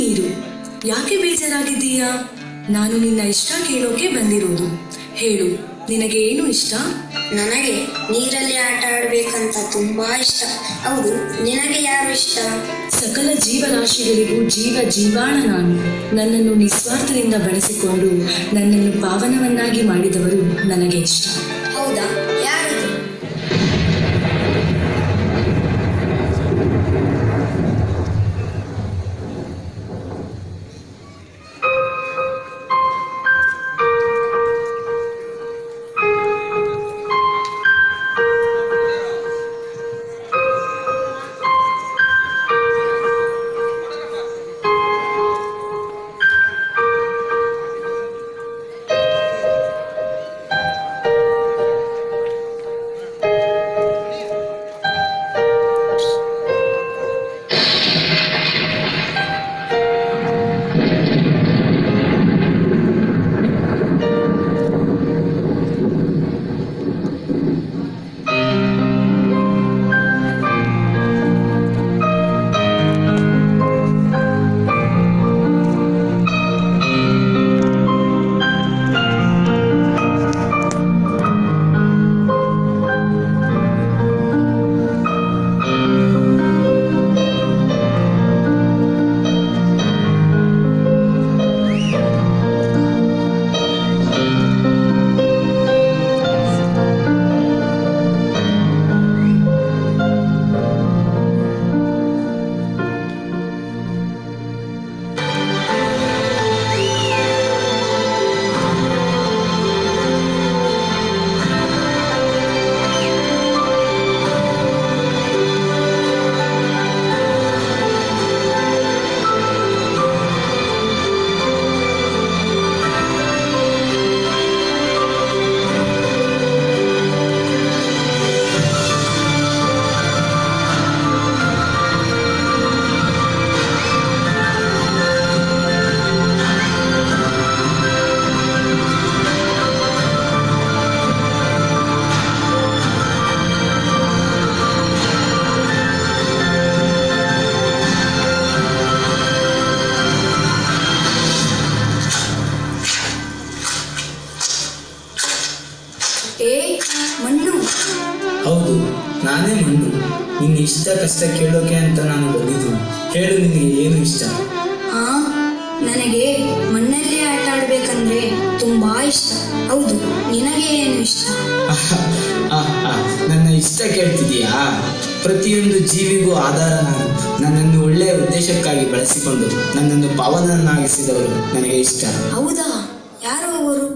ನೀರು ಯಾಕೆ ಬೇಜಾರಾಗಿದ್ದೀಯಾ ನಾನು ನಿನ್ನ ಇಷ್ಟ ಕೇಳೋಕೆ ಬಂದಿರೋದು ಹೇಳು ನಿನಗೆ ಏನು ಇಷ್ಟ ನನಗೆ ನೀರಲ್ಲಿ ಆಟ ಆಡ್ಬೇಕಂತ ತುಂಬಾ ಇಷ್ಟ ಹೌದು ನಿನಗೆ ಯಾರು ಇಷ್ಟ ಸಕಲ ಜೀವರಾಶಿಗಳಿಗೂ ಜೀವ ಜೀವಾಣ ನಾನು ನನ್ನನ್ನು ನಿಸ್ವಾರ್ಥದಿಂದ ಬಳಸಿಕೊಂಡು ನನ್ನನ್ನು ಪಾವನವನ್ನಾಗಿ ಮಾಡಿದವರು ನನಗೆ ಇಷ್ಟ ಹೌದಾ ಯಾರದು ಏ ಮಣ್ಣು ಹೌದು ನಾನೇ ಮಣ್ಣು ನಿನ್ನ ಇಷ್ಟ ಕಷ್ಟ ಕೇಳೋಕೆ ಅಂತ ನಾನು ಬಂದಿದ್ದೀನಿ ಹೇಳು ನಿನಗೆ ಏನು ಇಷ್ಟ ಹಾ ನನಗೆ ಮಣ್ಣಲ್ಲಿ ಆಟ ಆಡ್ಬೇಕಂದ್ರೆ ತುಂಬಾ ಇಷ್ಟ ಹೌದು ನಿನಗೆ ಏನು ಇಷ್ಟ ಆಹ್, ಆಹ್, ಆಹ್, ನನ್ನ ಇಷ್ಟ ಕೇಳ್ತಿದೀಯಾ ಪ್ರತಿಯೊಂದು ಜೀವಿಗೂ ಆಧಾರ ನಾನು ನನ್ನನ್ನು ಒಳ್ಳೆಯ ಉದ್ದೇಶಕ್ಕಾಗಿ ಬಳಸಿಕೊಂಡು ನನ್ನನ್ನು ಪಾವನನ್ನಾಗಿಸಿದವರು ನನಗೆ ಇಷ್ಟ ಹೌದಾ ಯಾರು ಅವರು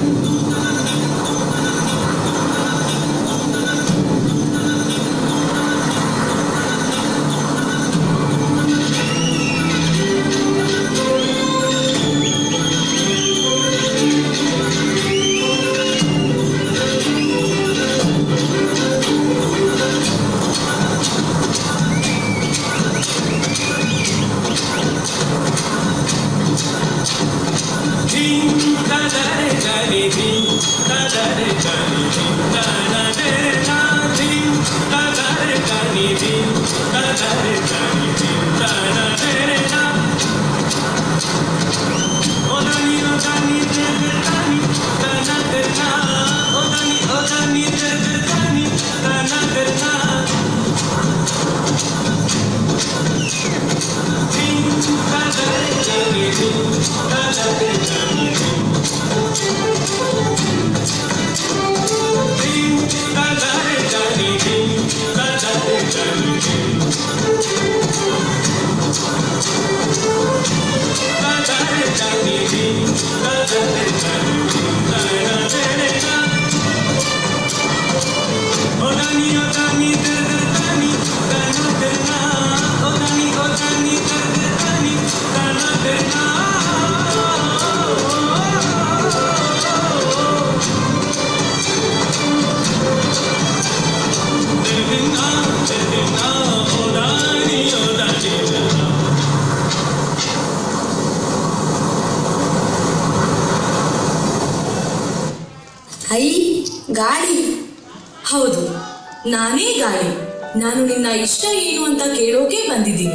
ಐ ಗಾಳಿ ಹೌದು ನಾನೇ ಗಾಳಿ ನಾನು ನಿನ್ನ ಇಷ್ಟ ಏನು ಅಂತ ಕೇಳೋಕೆ ಬಂದಿದ್ದೀನಿ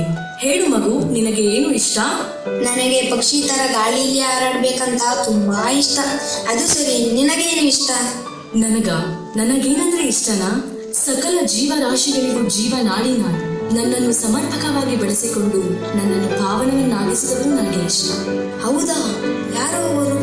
ಹೇಳು ಮಗು ನಿನಗೆ ಏನು ಇಷ್ಟ ನನಗೆ ಪಕ್ಷಿ ತರ ಗಾಳಿಯಲ್ಲಿ ಹಾರಾಡ್ಬೇಕಂತ ತುಂಬಾ ಇಷ್ಟ ಅದು ಸರಿ ನಿನಗೇನು ಇಷ್ಟ ನನಗ ನನಗೇನಂದ್ರೆ ಇಷ್ಟನಾ ಸಕಲ ಜೀವರಾಶಿಗಳಿಗೂ ಜೀವನಾಡಿ ನಾನು ನನ್ನನ್ನು ಸಮರ್ಪಕವಾಗಿ ಬೆಳೆಸಿಕೊಂಡು ನನ್ನನ್ನು ಪಾವನವನ್ನಾಗಿಸಿದವರು ನನಗೆ ಇಷ್ಟ ಹೌದಾ ಯಾರೋ ಅವರು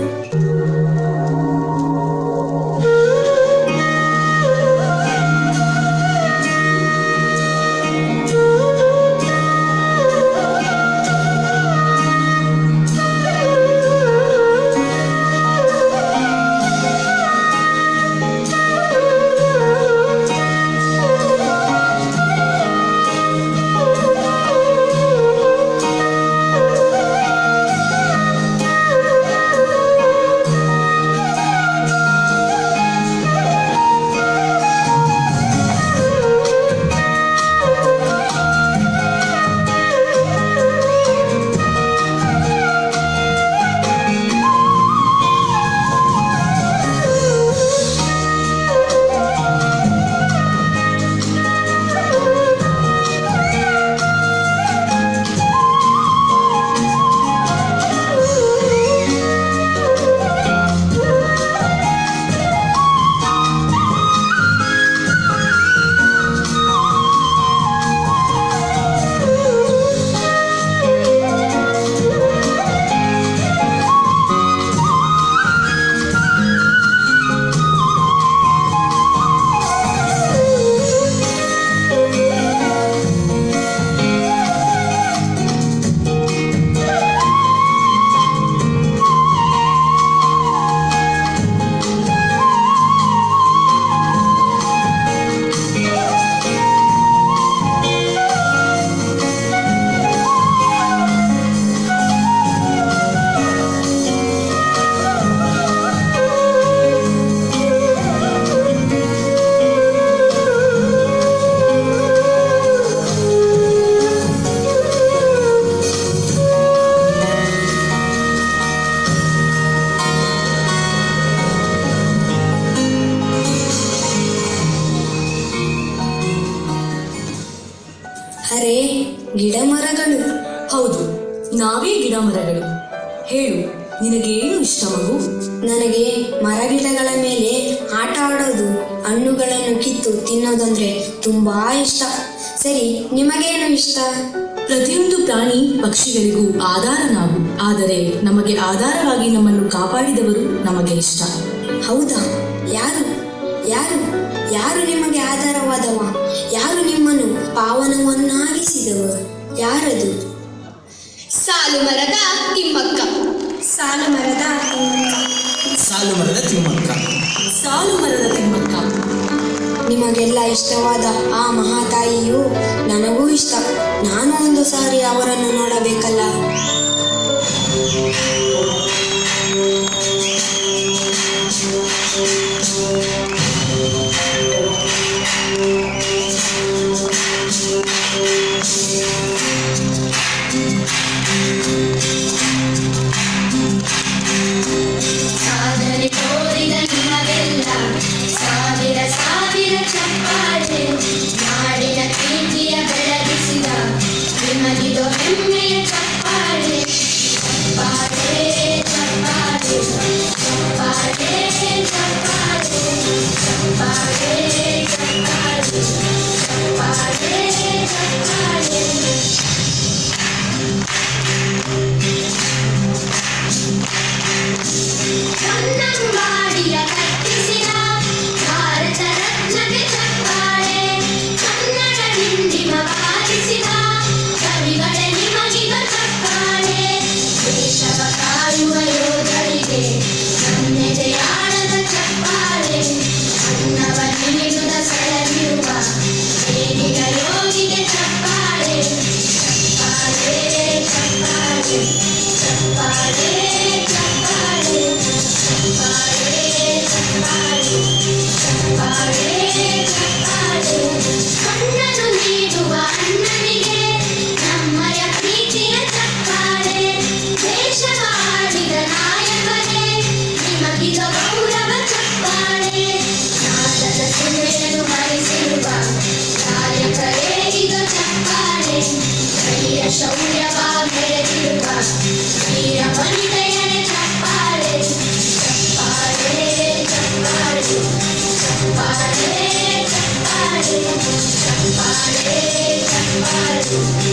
ಅರೆ ಗಿಡ ಮರಗಳು ಹೌದು ನಾವೇ ಗಿಡ ಮರಗಳು ಹೇಳು ನಿನಗೆ ಏನು ಇಷ್ಟ ಮಗು ನನಗೆ ಮರಗಿಡಗಳ ಮೇಲೆ ಆಟ ಆಡೋದು ಹಣ್ಣುಗಳನ್ನು ಕಿತ್ತು ತಿನ್ನೋದಂದ್ರೆ ತುಂಬಾ ಇಷ್ಟ ಸರಿ ನಿಮಗೇನು ಇಷ್ಟ ಪ್ರತಿಯೊಂದು ಪ್ರಾಣಿ ಪಕ್ಷಿಗಳಿಗೂ ಆಧಾರ ನಾವು ಆದರೆ ನಮಗೆ ಆಧಾರವಾಗಿ ನಮ್ಮನ್ನು ಕಾಪಾಡಿದವರು ನಮಗೆ ಇಷ್ಟ ಹೌದಾ ಯಾರು ಯಾರು ಯಾರು ನಿಮಗೆ ಆಧಾರವಾದವ ಯಾರು ನಿಮ್ಮನ್ನು ಪಾವನವನ್ನಾಗಿಸಿದವರು ಯಾರದು ಸಾಲು ಮರದ ತಿಮ್ಮಕ್ಕ ಸಾಲು ಮರದ ಸಾಲು ಮರದ ತಿಮ್ಮಕ್ಕ ಸಾಲು ಮರದ ತಿಮ್ಮಕ್ಕ ನಿಮಗೆಲ್ಲ ಇಷ್ಟವಾದ ಆ ಮಹಾತಾಯಿಯು ನನಗೂ ಇಷ್ಟ ನಾನು ಒಂದು ಸಾರಿ ಅವರನ್ನು ನೋಡಬೇಕಲ್ಲ ಸಾಧನೆ ತೋರಿದ ನಿಮಗೆಲ್ಲ ಸಾವಿರ ಸಾವಿರ ಚಪ್ಪಾಳೆ ನಾಡಿನ ಕೀರ್ತಿಯ ಬೆಳಗಿಸಿದ ನಿಮಗಿದು ಹೆಮ್ಮೆಯ ಚಪ್ಪಾಳೆ ಚಪ್ಪಾಳೆ ಚಪ್ಪಾಳೆ ಚಪ್ಪಾಳೆ ಚಪ್ಪಾಳೆ ಚಪ್ಪಾಳೆ ಚಪ್ಪಾಳೆ ಚಪ್ಪಾಳೆ ಚಪ್ಪಾಳೆ ಕನ್ನಂಬಾಡಿಯ ಕಟ್ಟಿಸಿದ ಭಾರತ ರತ್ನಗೆ ಚಪ್ಪಾಳೆ ಕನ್ನಡ ಹಿಂದಿಮ ಬಾರಿಸಿದ ಕವಿಗಳೇ ನಿಮಗಿದ ಚಪ್ಪಾಳೆ ದೇಶವ ಕಾಯುವ ಯೋಧರಿಗೆ ನನ್ನೆದೆಯಾಳದ ಚಪ್ಪಾಳೆ ಅನ್ನವ ನೀಡುದ ಸೆಳಗಿರುವ ಸೇನಿಗ ಯೋಗಿಗೆ ಚಪ್ಪಾಳೆ ಚಪ್ಪಾಳೆ ಚಪ್ಪಾಳೆ ಚಪ್ಪಾಳೆ ಚಪ್ಪಾಳೆ ಕಣ್ಣನು ನೀಡುವ ಅಣ್ಣನಿಗೆ ನಮ್ಮಯ ಪ್ರೀತಿಯ ಚಪ್ಪಾಳೆ ದೇಶವಾಡಿದ ನಾಯಕರೇ ನಿಮಗಿದ ಗೌರವ ಚಪ್ಪಾಳೆ ನಾಟದ ಸುಳ್ಳೆಯನ್ನು ಮರೆಸಿರುವ ನಾಯಕರೇ ಇದು ಚಪ್ಪಾಳೆ ಧೈರ್ಯ ಶೌರ್ಯ ವೀರ ವನಿತೆಯರೇ ಚಪ್ಪಾಳೆ ಚಪ್ಪಾಳೆ ಚಪ್ಪಾಳೆ ಚಪ್ಪಾಳೆ ಚಪ್ಪಾಳೆ ಚಪ್ಪಾಳೆ ಚಪ್ಪಾಳೆ